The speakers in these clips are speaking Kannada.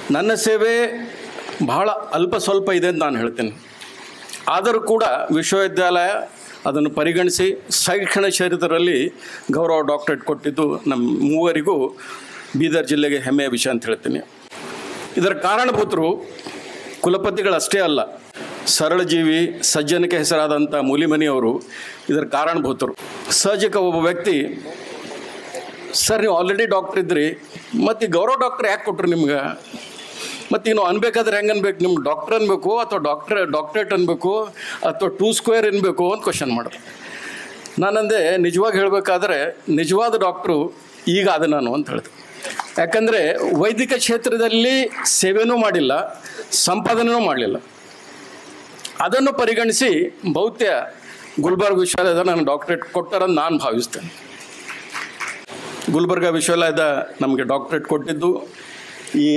ನನ್ನ ಸೇವೆ ಬಹಳ ಅಲ್ಪ ಸ್ವಲ್ಪ ಇದೆ ಅಂತ ನಾನು ಹೇಳ್ತೀನಿ ಆದರೂ ಕೂಡ ವಿಶ್ವವಿದ್ಯಾಲಯ ಅದನ್ನು ಪರಿಗಣಿಸಿ ಶೈಕ್ಷಣ ಕ್ಷೇತ್ರದಲ್ಲಿ ಗೌರವ ಡಾಕ್ಟರೇಟ್ ಕೊಟ್ಟಿದ್ದು ನಮ್ಮ ಮೂವರಿಗೂ ಬೀದರ್ ಜಿಲ್ಲೆಗೆ ಹೆಮ್ಮೆಯ ವಿಷಯ ಅಂತ ಹೇಳ್ತೀನಿ ಇದರ ಕಾರಣಭೂತರು ಕುಲಪತಿಗಳಷ್ಟೇ ಅಲ್ಲ ಸರಳಜೀವಿ ಸಜ್ಜನಿಕೆ ಹೆಸರಾದಂಥ ಮೂಲಿಮನಿಯವರು ಇದರ ಕಾರಣಭೂತರು ಸಹಜಕ್ಕೆ ಒಬ್ಬ ವ್ಯಕ್ತಿ ಸರ್ ನೀವು ಆಲ್ರೆಡಿ ಡಾಕ್ಟ್ರ್ ಇದ್ರಿ ಮತ್ತು ಈ ಗೌರವ ಡಾಕ್ಟ್ರ್ ಯಾಕೆ ಕೊಟ್ರು ನಿಮ್ಗೆ ಮತ್ತು ಇನ್ನು ಅನ್ಬೇಕಾದ್ರೆ ಹೆಂಗೆ ಅನ್ಬೇಕು ನಿಮ್ಗೆ ಡಾಕ್ಟ್ರ್ ಅನ್ಬೇಕು ಅಥವಾ ಡಾಕ್ಟ್ರ್ ಡಾಕ್ಟ್ರೇಟ್ ಅನ್ಬೇಕು ಅಥವಾ ಟೂ ಸ್ಕ್ವೇರ್ ಅನ್ಬೇಕು ಅಂತ ಕ್ವಶನ್ ಮಾಡಿದೆ ನಾನಂದೆ ನಿಜವಾಗಿ ಹೇಳಬೇಕಾದ್ರೆ ನಿಜವಾದ ಡಾಕ್ಟ್ರು ಈಗ ಆದ ನಾನು ಅಂತ ಹೇಳಿದೆ ಯಾಕಂದರೆ ವೈದಿಕ ಕ್ಷೇತ್ರದಲ್ಲಿ ಸೇವೆನೂ ಮಾಡಿಲ್ಲ ಸಂಪಾದನೆಯೂ ಮಾಡಲಿಲ್ಲ ಅದನ್ನು ಪರಿಗಣಿಸಿ ಬಹುತ್ಯ ಗುಲ್ಬರ್ಗ ವಿಶ್ವವಿದ್ಯಾಲಯದ ನಾನು ಡಾಕ್ಟ್ರೇಟ್ ಕೊಟ್ಟಾರಂತ ನಾನು ಭಾವಿಸ್ತೇನೆ ಗುಲ್ಬರ್ಗ ವಿಶ್ವವಿದ್ಯಾಲಯದ ನಮಗೆ ಡಾಕ್ಟ್ರೇಟ್ ಕೊಟ್ಟಿದ್ದು ಈ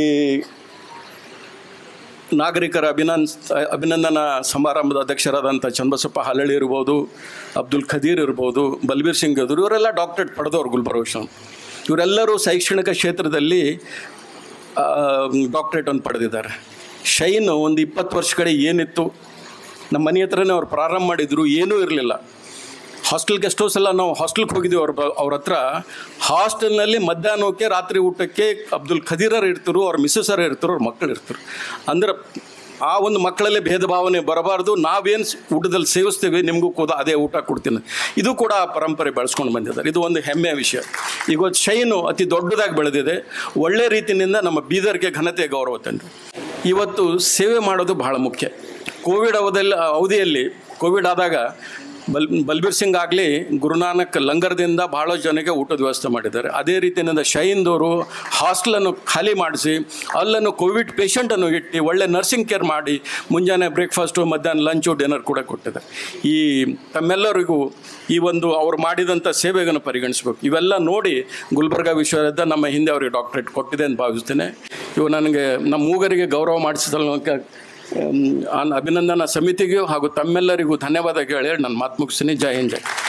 ನಾಗರಿಕರ ಅಭಿನಂದ ಅಭಿನಂದನಾ ಸಮಾರಂಭದ ಅಧ್ಯಕ್ಷರಾದಂಥ ಚನ್ನಬಸಪ್ಪ ಹಲಳಿ ಇರ್ಬೋದು ಅಬ್ದುಲ್ ಖದೀರ್ ಇರ್ಬೋದು ಬಲ್ಬೀರ್ ಸಿಂಗ್ ಗದೂರ್ ಇವರೆಲ್ಲ ಡಾಕ್ಟ್ರೇಟ್ ಪಡೆದವರು ಗುಲ್ಬರ್ಗ ವಿಶ್ವ ಇವರೆಲ್ಲರೂ ಶೈಕ್ಷಣಿಕ ಕ್ಷೇತ್ರದಲ್ಲಿ ಡಾಕ್ಟ್ರೇಟನ್ನು ಪಡೆದಿದ್ದಾರೆ ಶೈನು ಒಂದು ಇಪ್ಪತ್ತು ವರ್ಷ ಕಡೆ ಏನಿತ್ತು ನಮ್ಮ ಮನೆ ಹತ್ರನೇ ಅವ್ರು ಪ್ರಾರಂಭ ಮಾಡಿದ್ರು ಏನೂ ಇರಲಿಲ್ಲ ಹಾಸ್ಟೆಲ್ಗೆ ಎಷ್ಟೋ ಸಲ ನಾವು ಹಾಸ್ಟೆಲ್ಗೆ ಹೋಗಿದ್ದೀವಿ ಅವ್ರ ಬ- ಅವ್ರ ಹತ್ರ ಹಾಸ್ಟೆಲ್ನಲ್ಲಿ ಮಧ್ಯಾಹ್ನಕ್ಕೆ ರಾತ್ರಿ ಊಟಕ್ಕೆ ಅಬ್ದುಲ್ ಖದೀರರ್ ಇರ್ತಾರೆ ಅವ್ರ ಮಿಸ್ಸಸರ್ ಇರ್ತಾರೆ ಅವ್ರ ಮಕ್ಕಳು ಇರ್ತಾರೆ ಅಂದ್ರೆ ಆ ಒಂದು ಮಕ್ಕಳಲ್ಲಿ ಭೇದ ಭಾವನೆ ಬರಬಾರ್ದು ನಾವೇನು ಊಟದಲ್ಲಿ ಸೇವಿಸ್ತೀವಿ ನಿಮಗೂ ಕೂಡ ಅದೇ ಊಟ ಕೊಡ್ತೀನಿ ಇದು ಕೂಡ ಆ ಪರಂಪರೆ ಬೆಳೆಸ್ಕೊಂಡು ಬಂದಿದ್ದಾರೆ ಇದು ಒಂದು ಹೆಮ್ಮೆಯ ವಿಷಯ ಈಗ ಒಂದು ಶೈನು ಅತಿ ದೊಡ್ಡದಾಗಿ ಬೆಳೆದಿದೆ ಒಳ್ಳೆ ರೀತಿಯಿಂದ ನಮ್ಮ ಬೀದರ್ಗೆ ಘನತೆ ಗೌರವ ತಂದು ಇವತ್ತು ಸೇವೆ ಮಾಡೋದು ಬಹಳ ಮುಖ್ಯ ಕೋವಿಡ್ ಅವಧಿಯಲ್ಲಿ ಅವಧಿಯಲ್ಲಿ ಕೋವಿಡ್ ಆದಾಗ ಬಲ್ ಬಲ್ಬೀರ್ ಸಿಂಗ್ ಆಗಲಿ ಗುರುನಾನಕ್ ಲಂಗರ್ದಿಂದ ಭಾಳ ಜನಕ್ಕೆ ಊಟದ ವ್ಯವಸ್ಥೆ ಮಾಡಿದ್ದಾರೆ ಅದೇ ರೀತಿಯಿಂದ ಶೈನ್ದವರು ಹಾಸ್ಟೆಲನ್ನು ಖಾಲಿ ಮಾಡಿಸಿ ಅಲ್ಲನ್ನು ಕೋವಿಡ್ ಪೇಷಂಟನ್ನು ಇಟ್ಟು ಒಳ್ಳೆ ನರ್ಸಿಂಗ್ ಕೇರ್ ಮಾಡಿ ಮುಂಜಾನೆ ಬ್ರೇಕ್ಫಾಸ್ಟು ಮಧ್ಯಾಹ್ನ ಲಂಚು ಡಿನ್ನರ್ ಕೂಡ ಕೊಟ್ಟಿದ್ದಾರೆ ಈ ತಮ್ಮೆಲ್ಲರಿಗೂ ಈ ಒಂದು ಅವ್ರು ಮಾಡಿದಂಥ ಸೇವೆಗಳನ್ನು ಪರಿಗಣಿಸಬೇಕು ಇವೆಲ್ಲ ನೋಡಿ ಗುಲ್ಬರ್ಗ ವಿಶ್ವವಿದ್ಯಾಲಯ ನಮ್ಮ ಹಿಂದೆ ಅವರಿಗೆ ಡಾಕ್ಟ್ರೇಟ್ ಕೊಟ್ಟಿದೆ ಅಂತ ಭಾವಿಸ್ತೇನೆ ಇವು ನನಗೆ ನಮ್ಮ ಮೂಗರಿಗೆ ಗೌರವ ಮಾಡಿಸಿದ ಅಭಿನಂದನಾ ಸಮಿತಿಗೂ ಹಾಗೂ ತಮ್ಮೆಲ್ಲರಿಗೂ ಧನ್ಯವಾದ ಹೇಳಿ ನನ್ನ ಮಾತು ಮುಗಿಸ್ತೀನಿ ಜೈ ಹಿಂದ್ ಜೈ